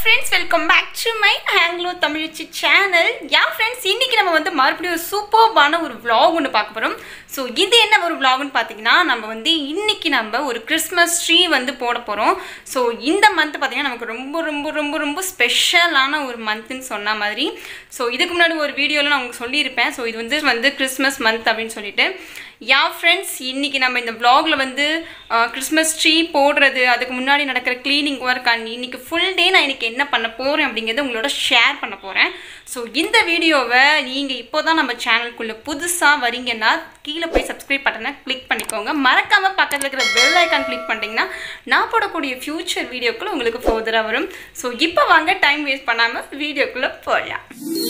Friends welcome back to my Anglo Tamizhachi channel yeah friends இன்னைக்கு நம்ம வந்து மறுபடியும் ஒரு சூப்பர்பான ஒரு vlog ஒன்று பார்க்க போகிறோம் ஸோ இது என்ன ஒரு vlogனு பார்த்தீங்கன்னா நம்ம வந்து இன்னைக்கு நம்ம ஒரு கிறிஸ்மஸ் ட்ரீ வந்து போட போகிறோம் ஸோ இந்த மந்த் பார்த்தீங்கன்னா நமக்கு ரொம்ப ரொம்ப ரொம்ப ரொம்ப ஸ்பெஷலான ஒரு மந்த்னு சொன்ன மாதிரி ஸோ இதுக்கு முன்னாடி ஒரு வீடியோவில் நான் உங்களுக்கு சொல்லியிருப்பேன் ஸோ இது வந்து வந்து கிறிஸ்மஸ் மந்த் அப்படின்னு சொல்லிட்டு யா ஃப்ரெண்ட்ஸ் இன்னைக்கு நம்ம இந்த vlogல வந்து கிறிஸ்மஸ் ட்ரீ போடுறது அதுக்கு முன்னாடி நடக்கிற க்ளீனிங் ஒர்க் அண்ட் இன்னைக்கு ஃபுல் டே நான் இன்னைக்கு என்ன பண்ண போகிறேன் அப்படிங்கிறத உங்களோட ஷேர் பண்ண போகிறேன் ஸோ இந்த வீடியோவை நீங்கள் இப்போ தான் நம்ம சேனலுக்குள்ளே புதுசாக வரீங்கன்னா கீழே போய் சப்ஸ்கிரைப் பட்டனை கிளிக் பண்ணிக்கோங்க மறக்காமல் பக்கத்தில் இருக்கிற பெல் ஐக்கான் கிளிக் பண்ணிட்டீங்கன்னா நான் போடக்கூடிய ஃப்யூச்சர் வீடியோக்குள்ள உங்களுக்கு ஃபர்தராக வரும் ஸோ இப்போ வாங்க டைம் வேஸ்ட் பண்ணாமல் வீடியோக்குள்ளே போகலாம்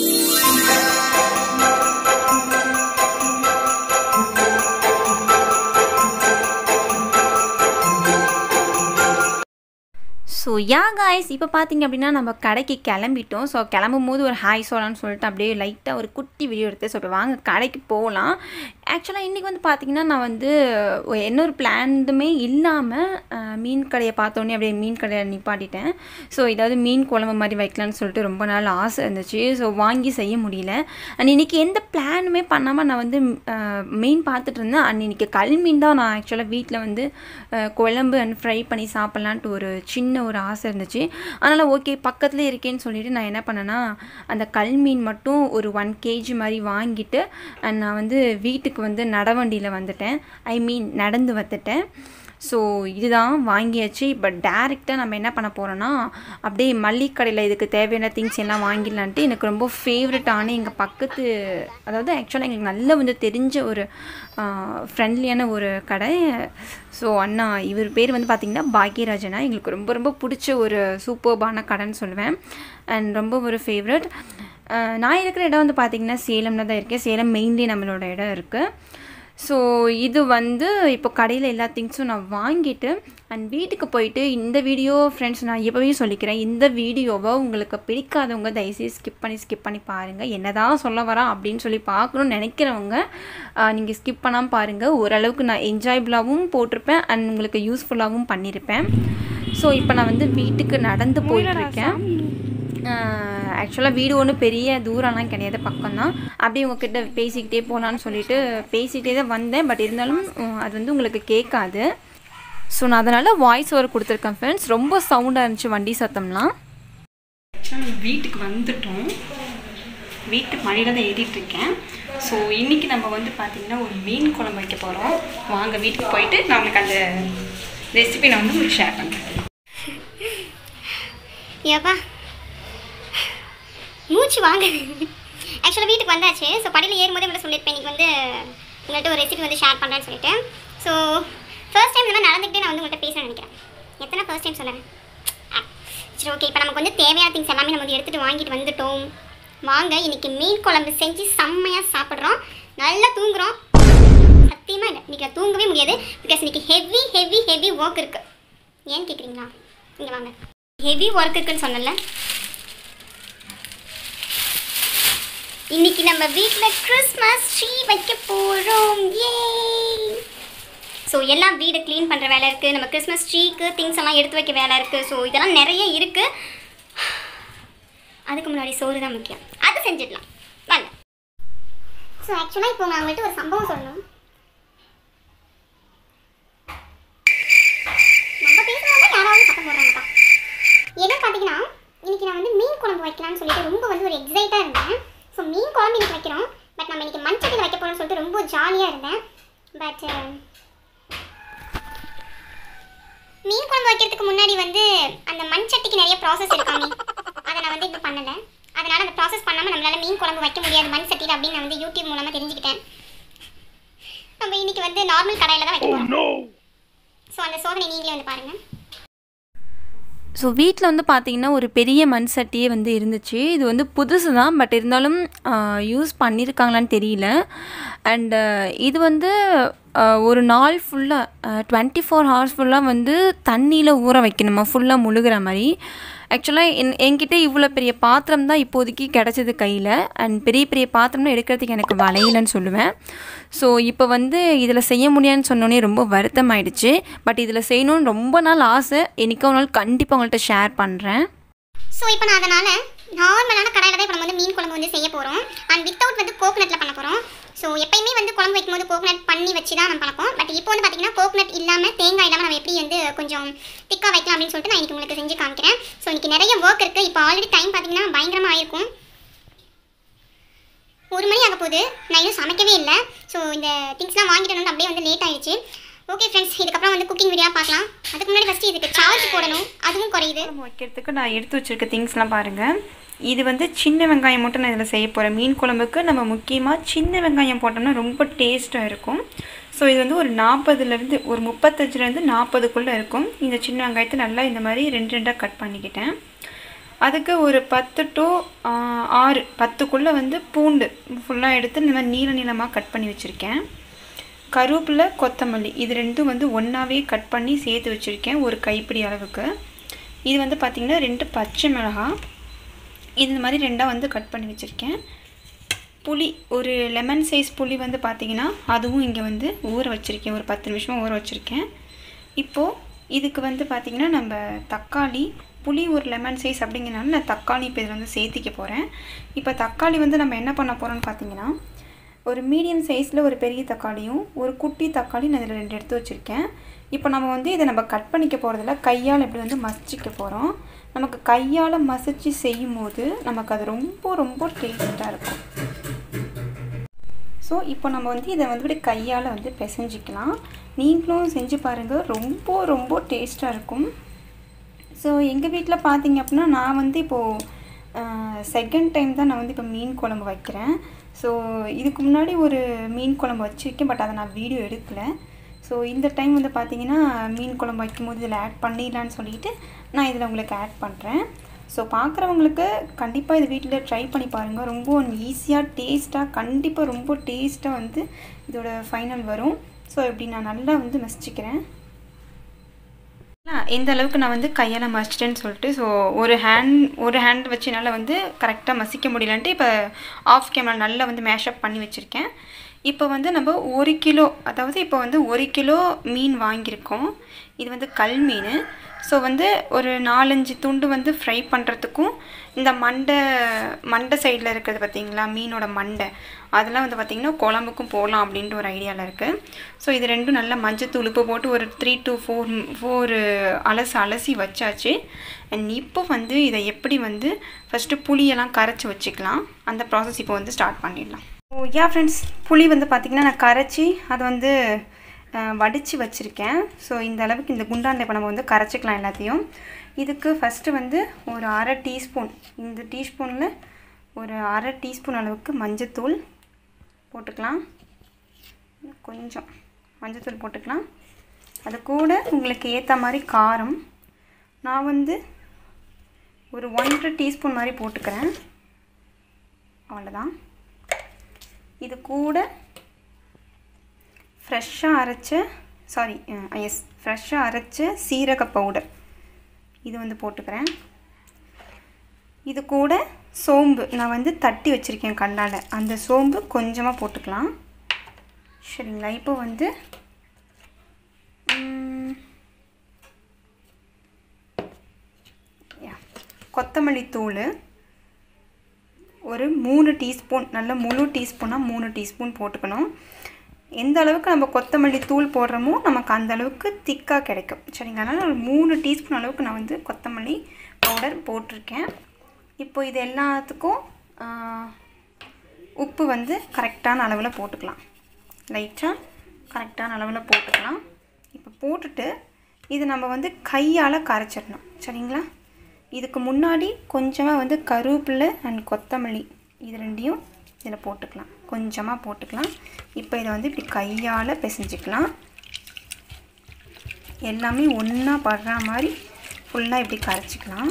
ஸோ யா காய்ஸ் இப்போ பார்த்தீங்க அப்படின்னா நம்ம கடைக்கு கிளம்பிட்டோம் ஸோ கிளம்பும் போது ஒரு ஹாய் சொல்லலாம்னு சொல்லிட்டு அப்படியே லைட்டாக ஒரு குட்டி வீடியோ எடுத்து ஸோ இப்போ வாங்க கடைக்கு போகலாம் ஆக்சுவலாக இன்றைக்கி வந்து பார்த்திங்கன்னா நான் வந்து என்ன ஒரு பிளான்துமே இல்லாமல் மீன் கடையை பார்த்தோன்னே அப்படியே மீன் கடையை நிப்பாட்டிட்டேன் ஸோ ஏதாவது மீன் குழம்பு மாதிரி வைக்கலான்னு சொல்லிட்டு ரொம்ப நாள் ஆசை இருந்துச்சு ஸோ வாங்கி செய்ய முடியல அண்ட் இன்றைக்கி எந்த பிளானுமே பண்ணாமல் நான் வந்து மீன் பார்த்துட்டு இருந்தேன் அண்ட் இன்றைக்கி கல் மீன் தான் நான் ஆக்சுவலாக வீட்டில் வந்து அஹ், குழம்பு அண்ட் ஃப்ரை பண்ணி சாப்பிட்லான்ட்டு ஒரு சின்ன ஒரு ஆசை இருந்துச்சு அதனால் ஓகே பக்கத்துலேயே இருக்கேன்னு சொல்லிட்டு நான் என்ன பண்ணேன்னா அந்த கல் மீன் மட்டும் ஒரு ஒன் கேஜி மாதிரி வாங்கிட்டு அண்ட் நான் வந்து வீட்டுக்கு வந்து நடவண்டியில் வந்துட்டேன் ஐ மீன் நடந்து வந்துட்டேன் ஸோ இதுதான் வாங்கியாச்சு இப்போ டேரெக்டாக நம்ம என்ன பண்ண போகிறோன்னா அப்படியே மல்லிகை கடையில் இதுக்கு தேவையான திங்ஸ் எல்லாம் வாங்கிடலான்ட்டு எனக்கு ரொம்ப ஃபேவரட்டான எங்கள் பக்கத்து அதாவது ஆக்சுவலாக எங்களுக்கு நல்ல வந்து தெரிஞ்ச ஒரு ஃப்ரெண்ட்லியான ஒரு கடை ஸோ அண்ணா இவர் பேர் வந்து பார்த்திங்கன்னா பாக்யராஜனா எங்களுக்கு ரொம்ப ரொம்ப பிடிச்ச ஒரு சூப்பர்பான கடைன்னு சொல்லுவேன் அண்ட் ரொம்ப ஒரு ஃபேவரட் நான் இருக்கிற இடம் வந்து பார்த்திங்கன்னா சேலமில் தான் இருக்கேன் சேலம் மெயின்லி நம்மளோட இடம் இருக்குது ஸோ இது வந்து இப்போ கடையில் எல்லா திங்ஸும் நான் வாங்கிட்டு அண்ட் வீட்டுக்கு போயிட்டு இந்த வீடியோ ஃப்ரெண்ட்ஸ் நான் எப்போவே சொல்லிக்கிறேன் இந்த வீடியோவை உங்களுக்கு பிடிக்காதவங்க தயவுசெய்து ஸ்கிப் பண்ணி ஸ்கிப் பண்ணி பாருங்கள் என்னதான் சொல்ல வரா அப்படின்னு சொல்லி பார்க்கணும்னு நினைக்கிறவங்க நீங்கள் ஸ்கிப் பண்ணாமல் பாருங்கள் ஓரளவுக்கு நான் என்ஜாயபுளாகவும் போட்டிருப்பேன் அண்ட் உங்களுக்கு யூஸ்ஃபுல்லாகவும் பண்ணியிருப்பேன் ஸோ இப்போ நான் வந்து வீட்டுக்கு நடந்து போயிட்டுருக்கேன் ஆக்சுவலாக வீடு ஒன்றும் பெரிய தூரம்லாம் கிடையாது பக்கம்தான் அப்படியே உங்ககிட்ட பேசிக்கிட்டே போகலான்னு சொல்லிட்டு பேசிக்கிட்டே தான் வந்தேன் பட் இருந்தாலும் உம், அது வந்து உங்களுக்கு கேட்காது ஸோ நான் அதனால் வாய்ஸ் ஓவர் கொடுத்துருக்கேன் ஃப்ரெண்ட்ஸ் ரொம்ப சவுண்டாக இருந்துச்சு வண்டி சத்தம்லாம் வீட்டுக்கு வந்துட்டோம் வீட்டு மழையில் தான் ஏறிட்டு இருக்கேன் ஸோ இன்றைக்கி நம்ம வந்து பார்த்திங்கன்னா ஒரு மீன் குழம்பு வைக்க போகிறோம் வாங்க வீட்டுக்கு போயிட்டு நான் உங்களுக்கு அந்த ரெசிபி நான் வந்து உங்களுக்கு ஷேர் பண்ணுறேன் ஏப்பா மூச்சு வாங்க ஆக்சுவலாக வீட்டுக்கு வந்தாச்சு ஸோ படியில் ஏறும்போது உங்களை சொல்லியிருப்பேன் இன்னைக்கு வந்து உங்கள்கிட்ட ஒரு ரெசிபி வந்து ஷேர் பண்ணுறேன்னு சொல்லிட்டு ஸோ ஃபர்ஸ்ட் டைம் இந்த மாதிரி நடந்துக்கிட்டே நான் வந்து உங்கள்கிட்ட பேசணும்னு நினைக்கிறேன் எத்தனை ஃபர்ஸ்ட் டைம் சொல்லுறேன் ஆ, சரி ஓகே இப்போ நமக்கு வந்து தேவையான திங்ஸ் எல்லாமே நம்ம வந்து எடுத்துகிட்டு வாங்கிட்டு வந்துட்டோம் வாங்க இன்னைக்கு மீன் குழம்பு செஞ்சு செம்மையாக சாப்பிட்றோம் நல்லா தூங்குறோம் சத்தியமாக இல்லை இன்னைக்கு நான் தூங்கவே முடியாது பிகாஸ் இன்னைக்கு ஹெவி ஹெவி ஹெவி ஒர்க் இருக்குது ஏன்னு கேட்குறீங்களா இங்கே வாங்க ஹெவி ஒர்க் இருக்குன்னு சொன்னல இன்னைக்கு நம்ம வீட்டில் கிறிஸ்மஸ் ட்ரீ வைக்க போகிறோம் ஏ ஸோ எல்லாம் வீடை க்ளீன் பண்ணுற வேலை இருக்குது நம்ம கிறிஸ்மஸ் ட்ரீக்கு திங்ஸ் எல்லாம் எடுத்து வைக்க வேலை இருக்குது ஸோ இதெல்லாம் நிறைய இருக்குது அதுக்கு முன்னாடி சோறு தான் முக்கியம் அது செஞ்சிடலாம் வாங்க ஸோ ஆக்சுவலாக இப்போ நான் உங்கள்கிட்ட ஒரு சம்பவம் சொல்லணும் நம்ம பேசும்போது யாராவது சத்தம் போடுறாங்கப்பா என்ன பார்த்தீங்கன்னா இன்னைக்கு நான் வந்து மீன் குழம்பு வைக்கலாம்னு சொல்லிட்டு ரொம்ப வந்து ஒரு எக்ஸைட்டாக இருந்தேன் ஸோ மீன் குழம்பு இன்னைக்கு வைக்கிறோம் பட் நம்ம இன்னைக்கு மண்சட்டியில் வைக்க போகிறோம்னு சொல்லிட்டு ரொம்ப ஜாலியாக இருந்தேன் பட் மீன் குழம்பு வைக்கிறதுக்கு முன்னாடி வந்து அந்த மண் சட்டிக்கு நிறைய ப்ராசஸ் இருக்காமே அதை நான் வந்து இன்னும் பண்ணலை அதனால் அந்த ப்ராசஸ் பண்ணாமல் நம்மளால மீன் குழம்பு வைக்க முடியாது மண் சட்டியில் அப்படின்னு நான் வந்து யூடியூப் மூலமாக தெரிஞ்சுக்கிட்டேன் நம்ம இன்னைக்கு வந்து நார்மல் கடாயில் தான் வைக்க போகிறோம் ஸோ அந்த சோதனை நீங்களே வந்து பாருங்கள் ஸோ வீட்டில் வந்து பார்த்தீங்கன்னா ஒரு பெரிய மண் சட்டியே வந்து இருந்துச்சு இது வந்து புதுசு தான் பட் இருந்தாலும் யூஸ் பண்ணியிருக்காங்களான்னு தெரியல அண்டு இது வந்து ஆஹ், ஒரு நாள் ஃபுல்லாக டுவெண்ட்டி ஃபோர் ஹவர்ஸ் ஃபுல்லாக வந்து தண்ணியில் ஊற வைக்கணுமா ஃபுல்லாக முழுகிற மாதிரி ஆக்சுவலாக என் என்கிட்ட இவ்வளோ பெரிய பாத்திரம் தான் இப்போதைக்கு கிடச்சிது கையில் அண்ட் பெரிய பெரிய பாத்திரம்லாம் எடுக்கிறதுக்கு எனக்கு வளையலன்னு சொல்லுவேன் ஸோ இப்போ வந்து இதில் செய்ய முடியாதுன்னு சொன்னோன்னே ரொம்ப வருத்தம் ஆயிடுச்சு பட் இதில் செய்யணும்னு ரொம்ப நாள் ஆசை என்னைக்கோ ஒரு நாள் கண்டிப்பாக உங்கள்கிட்ட ஷேர் பண்ணுறேன் ஸோ இப்போ நான் அதனால் நார்மலான கடாயில் தான் இப்போ நம்ம வந்து மீன் குழம்பு வந்து செய்ய போகிறோம் அண்ட் வித்தவுட் வந்து கோகனட்டில் பண்ண போகிறோம் ஸோ எப்பயுமே வந்து குழம்பு வைக்கும்போது கோகனட் பண்ணி வச்சு தான் நம்ம பழக்கம் பட் இப்போ வந்து பார்த்தீங்கன்னா கோகனட் இல்லாமல் தேங்காய் இல்லாமல் நம்ம எப்படி வந்து கொஞ்சம் திக்காக வைக்கலாம் அப்படின்னு சொல்லிட்டு நான் இன்றைக்கி உங்களுக்கு செஞ்சு காமிக்கிறேன் ஸோ இன்றைக்கி நிறைய ஒர்க் இருக்குது இப்போ ஆல்ரெடி டைம் பார்த்தீங்கன்னா பயங்கரமாக ஆயிருக்கும் ஒரு மணி ஆக போகுது நான் இன்னும் சமைக்கவே இல்லை ஸோ இந்த திங்ஸ்லாம் வாங்கிட்டு வந்து அப்படியே வந்து லேட் ஆயிடுச்சு ஓகே ஃப்ரெண்ட்ஸ் இதுக்கப்புறம் வந்து குக்கிங் வீடியோ பார்க்கலாம் அதுக்கு முன்னாடி ஃபஸ்ட்டு இதுக்கு சார்ஜ் போடணும் அதுவும் குறையுது குழம்பு வைக்கிறதுக்கு நான் எடுத்து வச்சுருக்க திங்ஸ்லாம் பாருங்கள் இது வந்து சின்ன வெங்காயம் மட்டும் நான் இதில் செய்ய போகிறேன் மீன் குழம்புக்கு நம்ம முக்கியமாக சின்ன வெங்காயம் போட்டோம்னா ரொம்ப டேஸ்ட்டாக இருக்கும் ஸோ இது வந்து ஒரு நாற்பதுலேருந்து ஒரு முப்பத்தஞ்சுலேருந்து நாற்பதுக்குள்ளே இருக்கும் இந்த சின்ன வெங்காயத்தை நல்லா இந்த மாதிரி ரெண்டு ரெண்டாக கட் பண்ணிக்கிட்டேன் அதுக்கு ஒரு பத்து டு ஆறு பத்துக்குள்ளே வந்து பூண்டு ஃபுல்லாக எடுத்து இந்த மாதிரி நீள நீளமாக கட் பண்ணி வச்சுருக்கேன் கருவேப்பிலை கொத்தமல்லி இது ரெண்டும் வந்து ஒன்றாவே கட் பண்ணி சேர்த்து வச்சுருக்கேன் ஒரு கைப்பிடி அளவுக்கு இது வந்து பார்த்திங்கன்னா ரெண்டு பச்சை மிளகாய் இந்த மாதிரி ரெண்டாக வந்து கட் பண்ணி வச்சுருக்கேன் புளி ஒரு லெமன் சைஸ் புளி வந்து பார்த்திங்கன்னா அதுவும் இங்கே வந்து ஊற வச்சுருக்கேன் ஒரு பத்து நிமிஷமாக ஊற வச்சுருக்கேன் இப்போது இதுக்கு வந்து பார்த்திங்கன்னா நம்ம தக்காளி புளி ஒரு லெமன் சைஸ் அப்படிங்கிறனால நான் தக்காளி இப்போ இதில் வந்து சேர்த்திக்க போகிறேன் இப்போ தக்காளி வந்து நம்ம என்ன பண்ண போகிறோம்னு பார்த்தீங்கன்னா ஒரு மீடியம் சைஸில் ஒரு பெரிய தக்காளியும் ஒரு குட்டி தக்காளி நான் இதில் ரெண்டு எடுத்து வச்சுருக்கேன் இப்போ நம்ம வந்து இதை நம்ம கட் பண்ணிக்க போகிறதில்ல கையால் இப்படி வந்து மசிச்சிக்க போகிறோம் நமக்கு கையால் மசிச்சு செய்யும் போது நமக்கு அது ரொம்ப ரொம்ப டேஸ்ட்டாக இருக்கும் ஸோ இப்போ நம்ம வந்து இதை வந்து இப்படி கையால் வந்து பிசைஞ்சிக்கலாம் நீங்களும் செஞ்சு பாருங்கள் ரொம்ப ரொம்ப டேஸ்ட்டாக இருக்கும் ஸோ எங்கள் வீட்டில் பார்த்தீங்க அப்படின்னா நான் வந்து இப்போது செகண்ட் டைம் தான் நான் வந்து இப்போ மீன் குழம்பு வைக்கிறேன் ஸோ இதுக்கு முன்னாடி ஒரு மீன் குழம்பு வச்சுருக்கேன் பட் அதை நான் வீடியோ எடுக்கலை ஸோ இந்த டைம் வந்து பார்த்தீங்கன்னா மீன் குழம்பு வைக்கும்போது இதில் ஆட் பண்ணிடலான்னு சொல்லிட்டு நான் இதில் உங்களுக்கு ஆட் பண்ணுறேன் ஸோ பார்க்குறவங்களுக்கு கண்டிப்பாக இது வீட்டில் ட்ரை பண்ணி பாருங்கள் ரொம்ப ஈஸியாக டேஸ்ட்டாக கண்டிப்பாக ரொம்ப டேஸ்ட்டாக வந்து இதோட ஃபைனல் வரும் ஸோ இப்படி நான் நல்லா வந்து மசிச்சுக்கிறேன் எந்த அளவுக்கு நான் வந்து கையால் மசிச்சிட்டேன்னு சொல்லிட்டு ஸோ ஒரு ஹேண்ட் ஒரு ஹேண்ட் வச்சு என்னால் வந்து கரெக்டாக மசிக்க முடியலன்ட்டு இப்போ ஆஃப் கேமரா நல்லா வந்து மேஷப் பண்ணி வச்சுருக்கேன் இப்போ வந்து நம்ம ஒரு கிலோ அதாவது இப்போ வந்து ஒரு கிலோ மீன் வாங்கியிருக்கோம் இது வந்து கல் மீன் ஸோ வந்து ஒரு நாலஞ்சு துண்டு வந்து ஃப்ரை பண்ணுறதுக்கும் இந்த மண்டை மண்டை சைடில் இருக்கிறது பார்த்தீங்களா மீனோட மண்டை அதெல்லாம் வந்து பார்த்திங்கன்னா குழம்புக்கும் போடலாம் அப்படின்ட்டு ஒரு ஐடியாவில் இருக்குது ஸோ இது ரெண்டும் நல்லா மஞ்சத்தூள் உப்பு போட்டு ஒரு த்ரீ டு ஃபோர் ஃபோர் அலசி அலசி வச்சாச்சு அண்ட் இப்போ வந்து இதை எப்படி வந்து ஃபஸ்ட்டு புளியெல்லாம் கரைச்சி வச்சுக்கலாம் அந்த ப்ராசஸ் இப்போ வந்து ஸ்டார்ட் பண்ணிடலாம் ஓ யா ஃப்ரெண்ட்ஸ் புளி வந்து பார்த்திங்கன்னா நான் கரைச்சி அதை வந்து வடித்து வச்சுருக்கேன் ஸோ இந்த அளவுக்கு இந்த குண்டானில் இப்போ நம்ம வந்து கரைச்சிக்கலாம் எல்லாத்தையும் இதுக்கு ஃபஸ்ட்டு வந்து ஒரு அரை டீஸ்பூன் இந்த டீஸ்பூனில் ஒரு அரை டீஸ்பூன் அளவுக்கு மஞ்சத்தூள் போட்டுக்கலாம் கொஞ்சம் மஞ்சத்தூள் போட்டுக்கலாம் அது கூட உங்களுக்கு ஏற்ற மாதிரி காரம் நான் வந்து ஒரு ஒன்றரை டீஸ்பூன் மாதிரி போட்டுக்கிறேன் அவ்வளோதான் இது கூட ஃப்ரெஷ்ஷாக அரைச்ச சாரி எஸ் ஃப்ரெஷ்ஷாக அரைச்ச சீரக பவுடர் இது வந்து போட்டுக்கிறேன் இது கூட சோம்பு நான் வந்து தட்டி வச்சுருக்கேன் கண்ணால் அந்த சோம்பு கொஞ்சமாக போட்டுக்கலாம் சரிங்களா இப்போ வந்து கொத்தமல்லி தூள் ஒரு மூணு டீஸ்பூன் நல்ல முழு டீஸ்பூனாக மூணு டீஸ்பூன் போட்டுக்கணும் எந்த அளவுக்கு நம்ம கொத்தமல்லி தூள் போடுறோமோ நமக்கு அந்த அளவுக்கு திக்காக கிடைக்கும் சரிங்களா அதனால் ஒரு மூணு டீஸ்பூன் அளவுக்கு நான் வந்து கொத்தமல்லி பவுடர் போட்டிருக்கேன் இப்போ இது எல்லாத்துக்கும் உப்பு வந்து கரெக்டான அளவில் போட்டுக்கலாம் லைட்டாக கரெக்டான அளவில் போட்டுக்கலாம் இப்போ போட்டுட்டு இது நம்ம வந்து கையால் கரைச்சிடணும் சரிங்களா இதுக்கு முன்னாடி கொஞ்சமாக வந்து கருவேப்பிலை அண்ட் கொத்தமல்லி இது ரெண்டையும் இதில் போட்டுக்கலாம் கொஞ்சமாக போட்டுக்கலாம் இப்போ இதை வந்து இப்படி கையால் பிசைஞ்சிக்கலாம் எல்லாமே ஒன்றா படுற மாதிரி ஃபுல்லாக இப்படி கரைச்சிக்கலாம்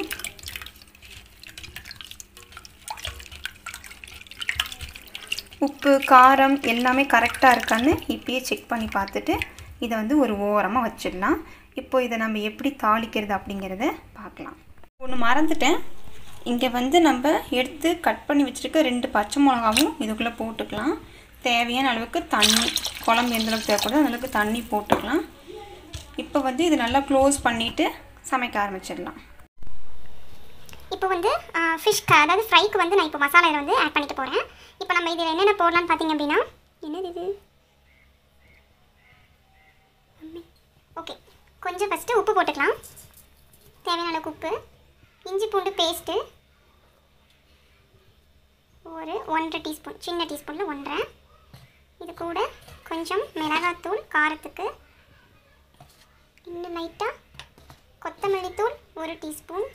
உப்பு காரம் எல்லாமே கரெக்டாக இருக்கான்னு இப்பயே செக் பண்ணி பார்த்துட்டு இதை வந்து ஒரு ஓரமாக வச்சிடலாம் இப்போ இதை நம்ம எப்படி தாளிக்கிறது அப்படிங்கிறத பார்க்கலாம் ஒன்று மறந்துட்டேன் இங்கே வந்து நம்ம எடுத்து கட் பண்ணி வச்சுருக்க ரெண்டு பச்சை மிளகாவும் இதுக்குள்ளே போட்டுக்கலாம் தேவையான அளவுக்கு தண்ணி குழம்பு எந்த அளவுக்கு தேவைப்படுதோ அந்த அளவுக்கு தண்ணி போட்டுக்கலாம் இப்போ வந்து இது நல்லா க்ளோஸ் பண்ணிவிட்டு சமைக்க ஆரம்பிச்சிடலாம் இப்போ வந்து ஃபிஷ் அதாவது ஃப்ரைக்கு வந்து நான் இப்போ மசாலா இதில் வந்து ஆட் பண்ணிக்க போகிறேன் இப்போ நம்ம இதில் என்னென்ன போடலாம்னு பார்த்தீங்க அப்படின்னா என்னது இது ஓகே கொஞ்சம் ஃபஸ்ட்டு உப்பு போட்டுக்கலாம் தேவையான அளவுக்கு உப்பு இஞ்சி பூண்டு பேஸ்ட்டு ஒரு ஒன்றரை டீஸ்பூன் சின்ன டீஸ்பூனில் ஒன்றரை இது கூட கொஞ்சம் மிளகாத்தூள் காரத்துக்கு இன்னும் லைட்டாக கொத்தமல்லி தூள் ஒரு டீஸ்பூன்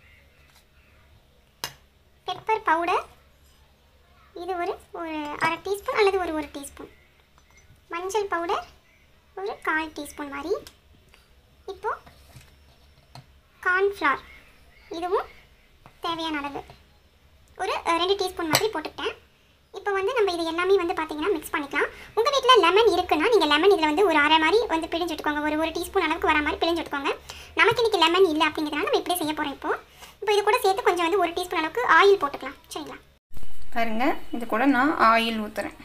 பெப்பர் பவுடர் இது ஒரு ஒரு அரை டீஸ்பூன் அல்லது ஒரு ஒரு டீஸ்பூன் மஞ்சள் பவுடர் ஒரு கால் டீஸ்பூன் மாதிரி இப்போது கார்ன்ஃப்ளார் இதுவும் தேவையான அளவு ஒரு அஹ், ரெண்டு டீஸ்பூன் மாதிரி போட்டுக்கிட்டேன் இப்போ வந்து நம்ம இது எல்லாமே வந்து பார்த்தீங்கன்னா மிக்ஸ் பண்ணிக்கலாம் உங்கள் வீட்டில் லெமன் இருக்குன்னா நீங்கள் லெமன் இதில் வந்து ஒரு அரை மாதிரி வந்து பிழிஞ்சு விட்டுக்கோங்க ஒரு ஒரு டீஸ்பூன் அளவுக்கு வர மாதிரி பிழிஞ்சு விட்டுக்கோங்க நமக்கு இன்றைக்கி லெமன் இல்லை அப்படிங்கிறதுனால நம்ம இப்படியே செய்ய போகிறோம் இப்போ இப்போ இது கூட சேர்த்து கொஞ்சம் வந்து ஒரு டீஸ்பூன் அளவுக்கு ஆயில் போட்டுக்கலாம் சரிங்களா பாருங்க இது கூட நான் ஆயில் ஊற்றுறேன்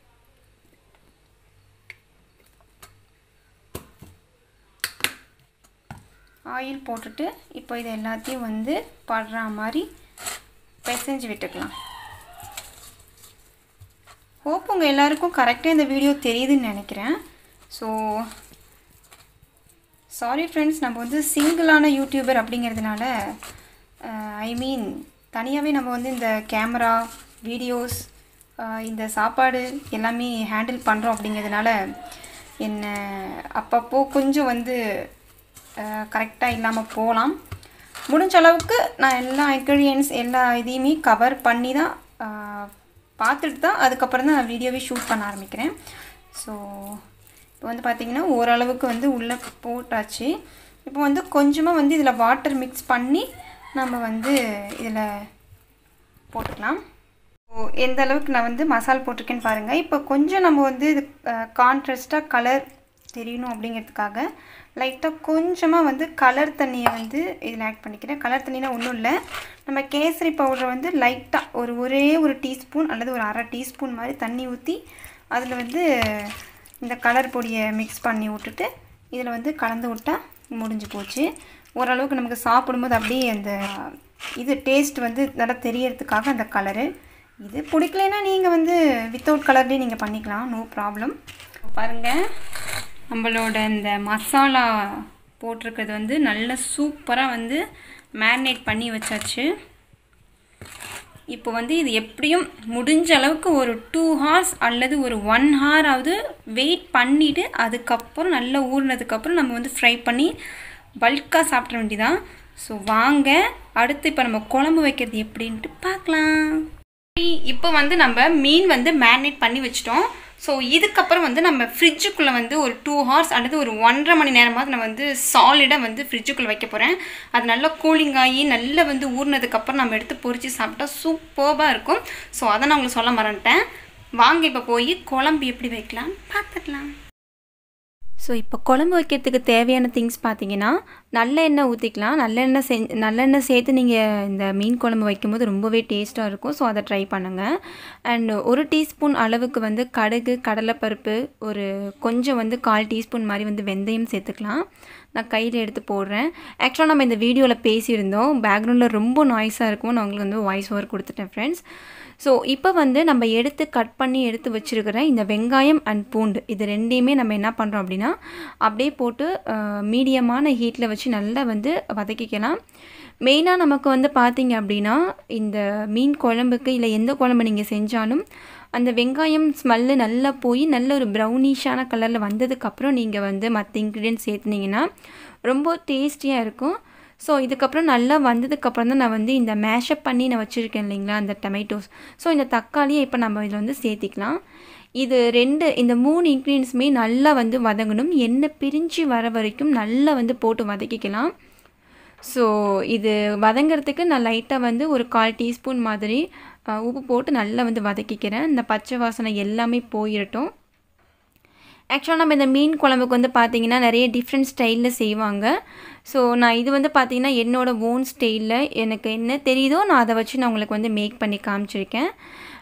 ஆயில் போட்டுட்டு இப்போ இது எல்லாத்தையும் வந்து படுற மாதிரி பிசைஞ்சு விட்டுக்கலாம் ஹோப் உங்கள் எல்லாருக்கும் கரெக்டாக இந்த வீடியோ தெரியுதுன்னு நினைக்கிறேன் ஸோ சாரி ஃப்ரெண்ட்ஸ் நம்ம வந்து சிங்கிளான யூடியூபர் அப்படிங்கிறதுனால ஐ மீன் தனியாகவே நம்ம வந்து இந்த கேமரா வீடியோஸ் இந்த சாப்பாடு எல்லாமே ஹேண்டில் பண்ணுறோம் அப்படிங்கிறதுனால என்ன அப்பப்போ கொஞ்சம் வந்து கரெக்டாக இல்லாமல் போகலாம் முடிஞ்ச அளவுக்கு நான் எல்லா இன்க்ரீடியன்ஸ் எல்லா இதையுமே கவர் பண்ணி தான் அஹ், பார்த்துட்டு தான் அதுக்கப்புறம் தான் நான் வீடியோவே ஷூட் பண்ண ஆரம்பிக்கிறேன் ஸோ இப்போ வந்து பார்த்திங்கன்னா ஓரளவுக்கு வந்து உள்ளே போட்டாச்சு இப்போ வந்து கொஞ்சமாக வந்து இதில் வாட்டர் மிக்ஸ் பண்ணி நம்ம வந்து இதில் போட்டுக்கலாம் ஸோ எந்த அளவுக்கு நான் வந்து மசால் போட்டிருக்கேன்னு பாருங்கள் இப்போ கொஞ்சம் நம்ம வந்து இது கான்ட்ராஸ்ட்டாக கலர் தெரியணும் அப்படிங்கிறதுக்காக லைட்டாக கொஞ்சமாக வந்து கலர் தண்ணியை வந்து இதில் ஆட் பண்ணிக்கிறேன் கலர் தண்ணினா ஒன்றும் இல்லை நம்ம கேசரி பவுடரை வந்து லைட்டாக ஒரு ஒரே ஒரு டீஸ்பூன் அல்லது ஒரு அரை டீஸ்பூன் மாதிரி தண்ணி ஊற்றி அதில் வந்து இந்த கலர் பொடியை மிக்ஸ் பண்ணி விட்டுட்டு இதில் வந்து கலந்து விட்டால் முடிஞ்சு போச்சு ஓரளவுக்கு நமக்கு சாப்பிடும்போது அப்படியே அந்த இது டேஸ்ட் வந்து நல்லா தெரியறதுக்காக அந்த கலரு இது பிடிக்கலைன்னா நீங்கள் வந்து வித்தவுட் கலர்லேயே நீங்கள் பண்ணிக்கலாம் நோ ப்ராப்ளம் பாருங்கள் நம்மளோட இந்த மசாலா போட்டிருக்கிறது வந்து நல்ல சூப்பராக வந்து மேரினேட் பண்ணி வச்சாச்சு இப்போ வந்து இது எப்படியும் முடிஞ்ச அளவுக்கு ஒரு டூ ஹார்ஸ் அல்லது ஒரு ஒன் ஹாராவது வெயிட் பண்ணிவிட்டு அதுக்கப்புறம் நல்லா ஊறினதுக்கப்புறம் நம்ம வந்து ஃப்ரை பண்ணி பல்காக சாப்பிட வேண்டியதான் ஸோ வாங்க அடுத்து இப்போ நம்ம குழம்பு வைக்கிறது எப்படின்ட்டு பார்க்கலாம் இப்போ வந்து நம்ம மீன் வந்து மேரினேட் பண்ணி வச்சிட்டோம் ஸோ இதுக்கப்புறம் வந்து நம்ம ஃப்ரிட்ஜுக்குள்ளே வந்து ஒரு டூ ஹவர்ஸ் அல்லது ஒரு ஒன்றரை மணி நேரமாவது நான் வந்து சாலிடாக வந்து ஃப்ரிட்ஜுக்குள்ளே வைக்க போகிறேன் அது நல்லா கூலிங் ஆகி நல்லா வந்து ஊறினதுக்கப்புறம் நம்ம எடுத்து பொரித்து சாப்பிட்டா சூப்பர்பாக இருக்கும் ஸோ அதை நான் உங்களுக்கு சொல்ல மறந்துட்டேன் வாங்க இப்போ போய் குழம்பு எப்படி வைக்கலாம் பார்த்துக்கலாம் ஸோ இப்போ குழம்பு வைக்கிறதுக்கு தேவையான திங்ஸ் பார்த்தீங்கன்னா நல்லெண்ணெய் ஊற்றிக்கலாம் நல்லெண்ணெய் செஞ் நல்லெண்ணெய் சேர்த்து நீங்கள் இந்த மீன் குழம்பு வைக்கும்போது ரொம்பவே டேஸ்ட்டாக இருக்கும் ஸோ அதை ட்ரை பண்ணுங்கள் அண்ட் ஒரு டீஸ்பூன் அளவுக்கு வந்து கடுகு கடலைப்பருப்பு ஒரு கொஞ்சம் வந்து கால் டீஸ்பூன் மாதிரி வந்து வெந்தயம் சேர்த்துக்கலாம் நான் கையில் எடுத்து போடுறேன் ஆக்சுவலாக நம்ம இந்த வீடியோவில் பேசியிருந்தோம் பேக்ரவுண்டில் ரொம்ப நாய்ஸாக இருக்கும் நான் உங்களுக்கு வந்து வாய்ஸ் ஓவர் கொடுத்துட்டேன் ஃப்ரெண்ட்ஸ் ஸோ இப்போ வந்து நம்ம எடுத்து கட் பண்ணி எடுத்து வச்சுருக்கிற இந்த வெங்காயம் அண்ட் பூண்டு இது ரெண்டையுமே நம்ம என்ன பண்ணுறோம் அப்படின்னா அப்படியே போட்டு மீடியமான ஹீட்டில் வச்சு நல்லா வந்து வதக்கிக்கலாம் மெயினாக நமக்கு வந்து பார்த்தீங்க அப்படின்னா இந்த மீன் குழம்புக்கு இல்லை எந்த குழம்பு நீங்கள் செஞ்சாலும் அந்த வெங்காயம் ஸ்மெல்லு நல்லா போய் நல்ல ஒரு ப்ரௌனிஷான கலரில் வந்ததுக்கப்புறம் நீங்கள் வந்து மற்ற இன்க்ரீடியன்ட் சேர்த்துனீங்கன்னா ரொம்ப டேஸ்டியாக இருக்கும் ஸோ இதுக்கப்புறம் நல்லா வந்ததுக்கப்புறம் தான் நான் வந்து இந்த மேஷப் பண்ணி நான் வச்சுருக்கேன் இல்லைங்களா அந்த டொமேட்டோஸ் ஸோ இந்த தக்காளியை இப்போ நம்ம இதில் வந்து சேர்த்திக்கலாம் இது ரெண்டு இந்த மூணு இன்க்ரீடியன்ஸுமே நல்லா வந்து வதங்கணும் எண்ணெய் பிரிஞ்சு வர வரைக்கும் நல்லா வந்து போட்டு வதக்கிக்கலாம் ஸோ இது வதங்கிறதுக்கு நான் லைட்டாக வந்து ஒரு கால் டீஸ்பூன் மாதிரி அஹ், உப்பு போட்டு நல்லா வந்து வதக்கிக்கிறேன் இந்த பச்சை வாசனை எல்லாமே போயிடட்டும் ஆக்சுவலாக நம்ம இந்த மீன் குழம்புக்கு வந்து பார்த்தீங்கன்னா நிறைய டிஃப்ரெண்ட் ஸ்டைலில் செய்வாங்க ஸோ நான் இது வந்து பார்த்தீங்கன்னா என்னோடய ஓன் ஸ்டைலில் எனக்கு என்ன தெரியுதோ நான் அதை வச்சு நான் உங்களுக்கு வந்து மேக் பண்ணி காமிச்சிருக்கேன்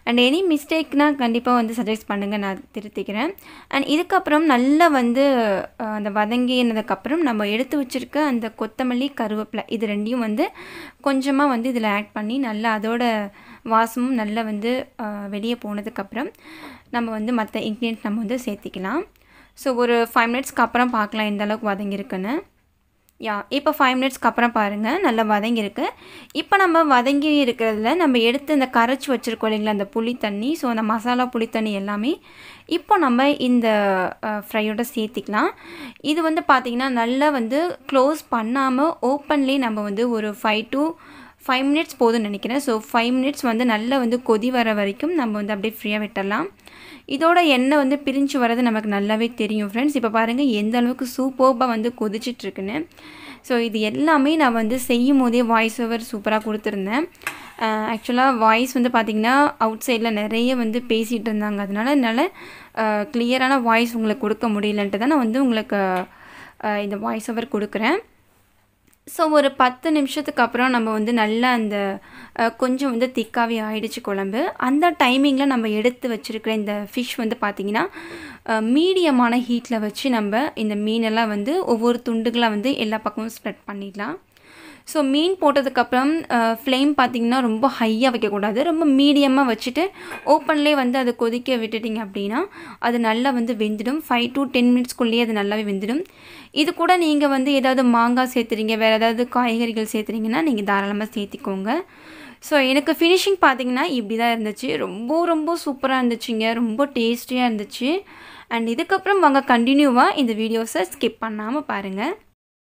அண்ட் எனி மிஸ்டேக்னா கண்டிப்பாக வந்து சஜஸ்ட் பண்ணுங்கள் நான் திருத்திக்கிறேன் அண்ட் இதுக்கப்புறம் நல்லா வந்து அஹ், அந்த வதங்கினதுக்கப்புறம் நம்ம எடுத்து வச்சுருக்க அந்த கொத்தமல்லி கருவேப்பிலை இது ரெண்டையும் வந்து கொஞ்சமாக வந்து இதில் ஆட் பண்ணி நல்லா அதோட வாசமும் நல்லா வந்து அஹ், வெளியே போனதுக்கப்புறம் நம்ம வந்து மற்ற இன்க்ரீடியன்ட் நம்ம வந்து சேர்த்திக்கலாம் ஸோ ஒரு ஃபைவ் மினிட்ஸ்க்கு அப்புறம் பார்க்கலாம் எந்த அளவுக்கு வதங்கியிருக்குன்னு யா இப்போ ஃபைவ் மினிட்ஸ்க்கு அப்புறம் பாருங்கள் நல்லா வதங்கியிருக்கு இப்போ நம்ம வதங்கி இருக்கிறதுல நம்ம எடுத்து இந்த கரைச்சி வச்சுருக்கோம் இல்லைங்களா அந்த புளி தண்ணி ஸோ அந்த மசாலா புளி தண்ணி எல்லாமே இப்போ நம்ம இந்த ஃப்ரையோட சேர்த்திக்கலாம் இது வந்து பார்த்திங்கன்னா நல்லா வந்து க்ளோஸ் பண்ணாமல் ஓப்பன்லேயே நம்ம வந்து ஒரு ஃபைவ் டு ஃபைவ் மினிட்ஸ் போதும்னு நினைக்கிறேன் ஸோ ஃபைவ் மினிட்ஸ் வந்து நல்லா வந்து கொதி வர வரைக்கும் நம்ம வந்து அப்படியே ஃப்ரீயாக விட்டுடலாம் இதோட எண்ணெய் வந்து பிரிஞ்சு வர்றது நமக்கு நல்லாவே தெரியும் ஃப்ரெண்ட்ஸ் இப்போ பாருங்கள் எந்த அளவுக்கு சூப்பர்பாக வந்து கொதிச்சிட்ருக்குன்னு ஸோ இது எல்லாமே நான் வந்து செய்யும் போதே வாய்ஸ் ஓவர் சூப்பராக கொடுத்துருந்தேன் ஆக்சுவலாக வாய்ஸ் வந்து பார்த்திங்கன்னா அவுட் சைடில் நிறைய வந்து பேசிகிட்டு இருந்தாங்க அதனால என்னால் கிளியரான வாய்ஸ் உங்களுக்கு கொடுக்க முடியலன்ட்டு தான் நான் வந்து உங்களுக்கு அஹ், இந்த வாய்ஸ் ஓவர் கொடுக்குறேன் ஸோ ஒரு பத்து நிமிஷத்துக்கு அப்புறம் நம்ம வந்து நல்லா அந்த அஹ், கொஞ்சம் வந்து திக்காவே ஆயிடுச்சு குழம்பு அந்த டைமிங்கில் நம்ம எடுத்து வச்சுருக்கிற இந்த ஃபிஷ் வந்து பார்த்திங்கன்னா மீடியமான ஹீட்டில் வச்சு நம்ம இந்த மீனெல்லாம் வந்து ஒவ்வொரு துண்டுகளாக வந்து எல்லா பக்கமும் ஸ்ப்ரெட் பண்ணிடலாம் ஸோ மீன் போட்டதுக்கப்புறம் ஃப்ளேம் பார்த்திங்கன்னா ரொம்ப ஹையாக வைக்கக்கூடாது ரொம்ப மீடியமாக வச்சுட்டு ஓப்பன்லேயே வந்து அதை கொதிக்க விட்டுட்டிங்க அப்படின்னா அது நல்லா வந்து வெந்துடும் ஃபைவ் டு டென் மினிட்ஸ்க்குள்ளேயே அது நல்லாவே வெந்துடும் இது கூட நீங்கள் வந்து ஏதாவது மாங்காய் சேர்த்துறீங்க வேறு ஏதாவது காய்கறிகள் சேர்த்துறீங்கன்னா நீங்கள் தாராளமாக சேர்த்திக்கோங்க ஸோ எனக்கு ஃபினிஷிங் பார்த்தீங்கன்னா இப்படி தான் இருந்துச்சு ரொம்ப ரொம்ப சூப்பராக இருந்துச்சுங்க ரொம்ப டேஸ்டியாக இருந்துச்சு அண்ட் இதுக்கப்புறம் வாங்க கண்டினியூவாக இந்த வீடியோஸை ஸ்கிப் பண்ணாமல் பாருங்கள்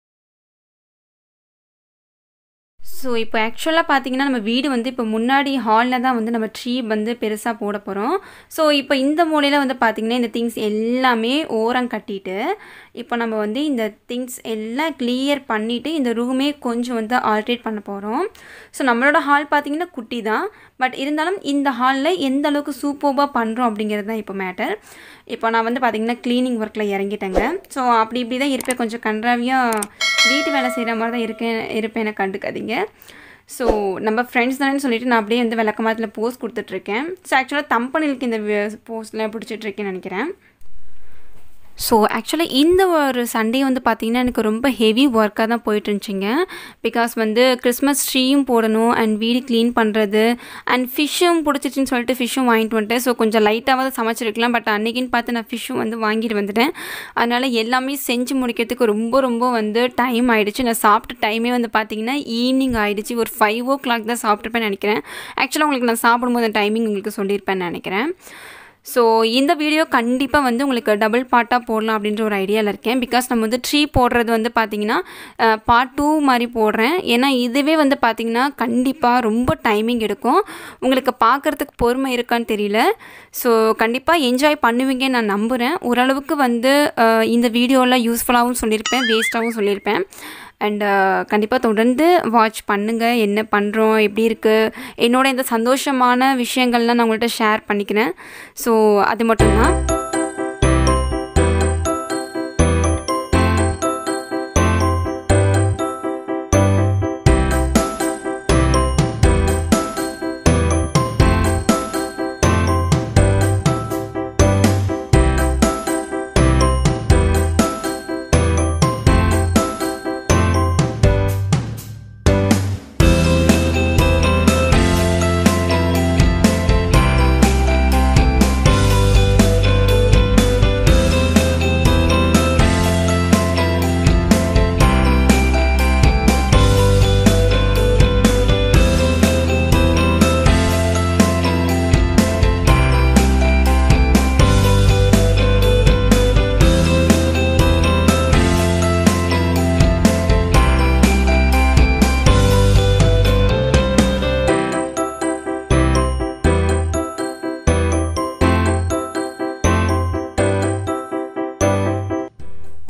ஸோ இப்போ ஆக்சுவலாக பார்த்தீங்கன்னா நம்ம வீடு வந்து இப்போ முன்னாடி ஹாலில் தான் வந்து நம்ம ட்ரீ வந்து பெருசாக போட போகிறோம் ஸோ இப்போ இந்த மூலையில் வந்து பார்த்திங்கன்னா இந்த திங்ஸ் எல்லாமே ஓரம் கட்டிட்டு இப்போ நம்ம வந்து இந்த திங்ஸ் எல்லாம் கிளியர் பண்ணிவிட்டு இந்த ரூமே கொஞ்சம் வந்து ஆல்ட்ரேட் பண்ண போகிறோம் ஸோ நம்மளோட ஹால் பார்த்திங்கன்னா குட்டி தான் பட் இருந்தாலும் இந்த ஹாலில் எந்த அளவுக்கு சூப்பர்பாக பண்ணுறோம் அப்படிங்கிறது தான் இப்போ மேட்டர் இப்போ நான் வந்து பார்த்திங்கன்னா க்ளீனிங் ஒர்க்கில் இறங்கிட்டேங்க ஸோ அப்படி இப்படி தான் இருப்பேன் கொஞ்சம் கன்றாவியாக வீட்டு வேலை செய்கிற மாதிரி தான் இருக்கேன் இருப்பேன் எனக்கு கண்டுக்காதீங்க ஸோ நம்ம ஃப்ரெண்ட்ஸ் தானேன்னு சொல்லிட்டு நான் அப்படியே வந்து விளக்கமாத்தில் போஸ்ட் கொடுத்துட்ருக்கேன் ஸோ ஆக்சுவலாக தம்பனிலுக்கு இந்த போஸ்ட்லாம் பிடிச்சிட்ருக்கேன்னு நினைக்கிறேன் ஸோ ஆக்சுவலாக இந்த ஒரு சண்டே வந்து பார்த்திங்கன்னா எனக்கு ரொம்ப ஹெவி ஒர்க்காக தான் போயிட்டு இருந்துச்சுங்க பிகாஸ் வந்து கிறிஸ்மஸ் ட்ரீயும் போடணும் அண்ட் வீடு க்ளீன் பண்ணுறது அண்ட் ஃபிஷ்ஷும் பிடிச்சிச்சின்னு சொல்லிட்டு ஃபிஷ்ஷும் வாங்கிட்டு வந்துட்டேன் ஸோ கொஞ்சம் லைட்டாவது சமைச்சிருக்கலாம் பட் அன்றைக்கின்னு பார்த்து நான் ஃபிஷ்ஷும் வந்து வாங்கிட்டு வந்துட்டேன் அதனால் எல்லாமே செஞ்சு முடிக்கிறதுக்கு ரொம்ப ரொம்ப வந்து டைம் ஆகிடுச்சு நான் சாப்பிட்ட டைமே வந்து பார்த்திங்கன்னா ஈவினிங் ஆகிடுச்சு ஒரு ஃபைவ் ஓ கிளாக் தான் சாப்பிட்ருப்பேன்னு நினைக்கிறேன் ஆக்சுவலாக உங்களுக்கு நான் சாப்பிடும்போது டைமிங் உங்களுக்கு சொல்லியிருப்பேன்னு நினைக்கிறேன் ஸோ இந்த வீடியோ கண்டிப்பாக வந்து உங்களுக்கு டபுள் பார்ட்டாக போடலாம் அப்படின்ற ஒரு ஐடியாவில் இருக்கேன் பிகாஸ் நம்ம வந்து ட்ரீ போடுறது வந்து பார்த்திங்கன்னா பார்ட் டூ மாதிரி போடுறேன் ஏன்னா இதுவே வந்து பார்த்திங்கன்னா கண்டிப்பாக ரொம்ப டைமிங் எடுக்கும் உங்களுக்கு பார்க்குறதுக்கு பொறுமை இருக்கான்னு தெரியல ஸோ கண்டிப்பாக என்ஜாய் பண்ணுவீங்கன்னு நான் நம்புகிறேன் ஓரளவுக்கு வந்து அஹ், இந்த வீடியோவில் யூஸ்ஃபுல்லாகவும் சொல்லியிருப்பேன் வேஸ்ட்டாகவும் சொல்லியிருப்பேன் அண்ட் கண்டிப்பாக தொடர்ந்து வாட்ச் பண்ணுங்கள் என்ன பண்ணுறோம் எப்படி இருக்குது என்னோட இந்த சந்தோஷமான விஷயங்கள்லாம் நான் உங்கள்கிட்ட ஷேர் பண்ணிக்கிறேன் ஸோ அது மட்டும்தான்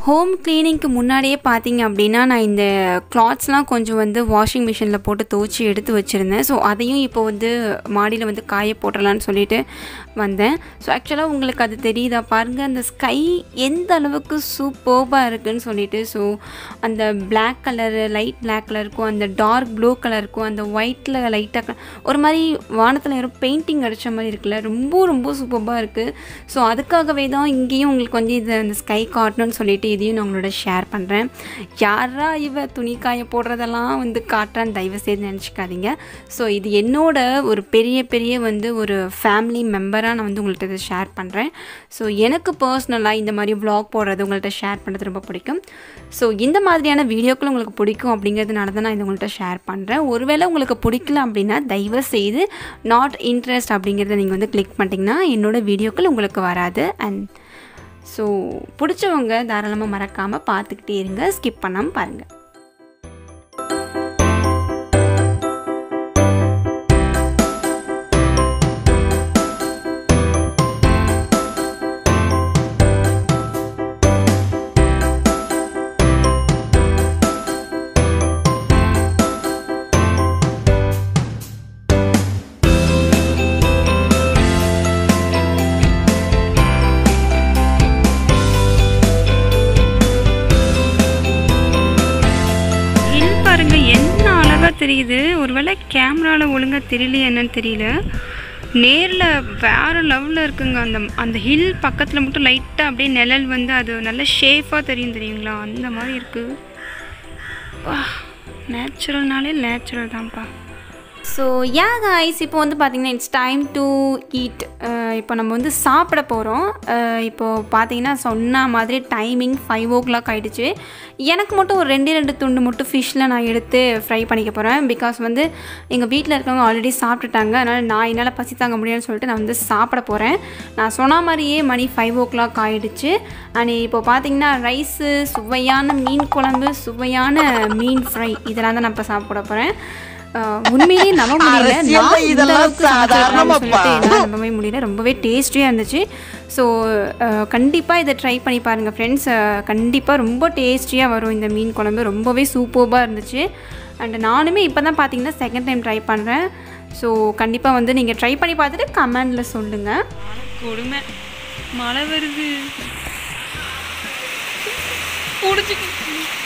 ஹோம் க்ளீனிங்க்கு முன்னாடியே பார்த்தீங்க அப்படின்னா நான் இந்த கிளாத்ஸ்லாம் கொஞ்சம் வந்து வாஷிங் மிஷினில் போட்டு துவச்சி எடுத்து வச்சுருந்தேன் ஸோ அதையும் இப்போ வந்து மாடியில் வந்து காய போட்டுடலான்னு சொல்லிட்டு வந்தேன் ஸோ ஆக்சுவலாக உங்களுக்கு அது தெரியுதா பாருங்கள் அந்த ஸ்கை எந்த அளவுக்கு சூப்பர்பாக இருக்குன்னு சொல்லிட்டு ஸோ அந்த பிளாக் கலரு லைட் பிளாக் கலருக்கும் அந்த டார்க் ப்ளூ கலருக்கும் அந்த ஒயிட்டில் லைட்டாக ஒரு மாதிரி வானத்தில் யாரும் பெயிண்டிங் அடித்த மாதிரி இருக்குல்ல ரொம்ப ரொம்ப சூப்பராக இருக்குது ஸோ அதுக்காகவே தான் இங்கேயும் உங்களுக்கு வந்து இது அந்த ஸ்கை காட்டணும்னு சொல்லிட்டு இதையும் நான் உங்களோட ஷேர் பண்ணுறேன் யாரா இவ துணி காய போடுறதெல்லாம் வந்து காட்டுறான்னு தயவு செய்து நினச்சிக்காதீங்க ஸோ இது என்னோட ஒரு பெரிய பெரிய வந்து ஒரு ஃபேமிலி மெம்பராக நான் வந்து உங்கள்கிட்ட இதை ஷேர் பண்ணுறேன் ஸோ எனக்கு பர்சனலாக இந்த மாதிரி vlog போடுறது உங்கள்கிட்ட ஷேர் பண்ணுறது ரொம்ப பிடிக்கும் ஸோ இந்த மாதிரியான வீடியோக்கள் உங்களுக்கு பிடிக்கும் அப்படிங்கிறதுனால தான் நான் இது உங்கள்கிட்ட ஷேர் பண்ணுறேன் ஒருவேளை உங்களுக்கு பிடிக்கல அப்படின்னா தயவு செய்து நாட் இன்ட்ரெஸ்ட் அப்படிங்கிறத நீங்கள் வந்து கிளிக் பண்ணிட்டீங்கன்னா என்னோட வீடியோக்கள் உங்களுக்கு வராது அண்ட் ஸோ பிடிச்சவங்க தாராளமாக மறக்காமல் பார்த்துக்கிட்டே இருங்க ஸ்கிப் பண்ணாமல் பாருங்கள் ஹில் பாருங்க என்ன அழகா தெரியுது ஒருவேளை கேமரால ஒழுங்கா தெரியலையா என்னன்னு தெரியல நேரில் வேற லெவலில் இருக்குங்க அந்த அந்த ஹில் பக்கத்தில் மட்டும் லைட்டாக அப்படியே நிழல் வந்து அது நல்ல ஷேஃபாக தெரியும் தெரியுங்களா அந்த மாதிரி இருக்கு நேச்சுரல்னாலே நேச்சுரல் தான்ப்பா ஸோ யா காய்ஸ் இப்போ வந்து பார்த்தீங்கன்னா இட்ஸ் டைம் டு ஈட் இப்போ நம்ம வந்து சாப்பிட போகிறோம் இப்போ பார்த்தீங்கன்னா சொன்ன மாதிரி டைமிங் ஃபைவ் ஓ கிளாக் ஆகிடுச்சு எனக்கு மட்டும் ஒரு ரெண்டே ரெண்டு துண்டு மட்டும் ஃபிஷ்ஷில் நான் எடுத்து ஃப்ரை பண்ணிக்க போகிறேன் பிகாஸ் வந்து எங்கள் வீட்டில் இருக்கவங்க ஆல்ரெடி சாப்பிட்டுட்டாங்க அதனால் நான் என்னால் பசி தாங்க முடியும்னு சொல்லிட்டு நான் வந்து சாப்பிட போகிறேன் நான் சொன்ன மாதிரியே மணி ஃபைவ் ஓ கிளாக் ஆகிடுச்சு அண்ட் இப்போ பார்த்தீங்கன்னா ரைஸு சுவையான மீன் குழம்பு சுவையான மீன் ஃப்ரை இதெல்லாம் தான் நான் இப்போ சாப்பிட போகிறேன் ஆஹ் உண்மையிலேயே நம்ப முடியல அரசியல்ல நான் இந்த இதெல்லாம் அளவுக்கு சமைச்சிருக்கேன்னு சாதாரணமாப்பா. சொல்லிட்டு என்னால் நம்பவே முடியல ரொம்பவே டேஸ்டியாக இருந்துச்சு ஸோ கண்டிப்பாக இதை ட்ரை பண்ணி பாருங்கள் ஃப்ரெண்ட்ஸ் கண்டிப்பாக ரொம்ப டேஸ்டியாக வரும் இந்த மீன் குழம்பு ரொம்பவே சூப்பர்பாக இருந்துச்சு அண்ட் நானுமே இப்போ தான் பார்த்தீங்கன்னா செகண்ட் டைம் ட்ரை பண்ணுறேன் ஸோ கண்டிப்பாக வந்து நீங்கள் ட்ரை பண்ணி பார்த்துட்டு கமெண்டில் சொல்லுங்கள் கொடுமை மழை வருது பிடிச்சிக்க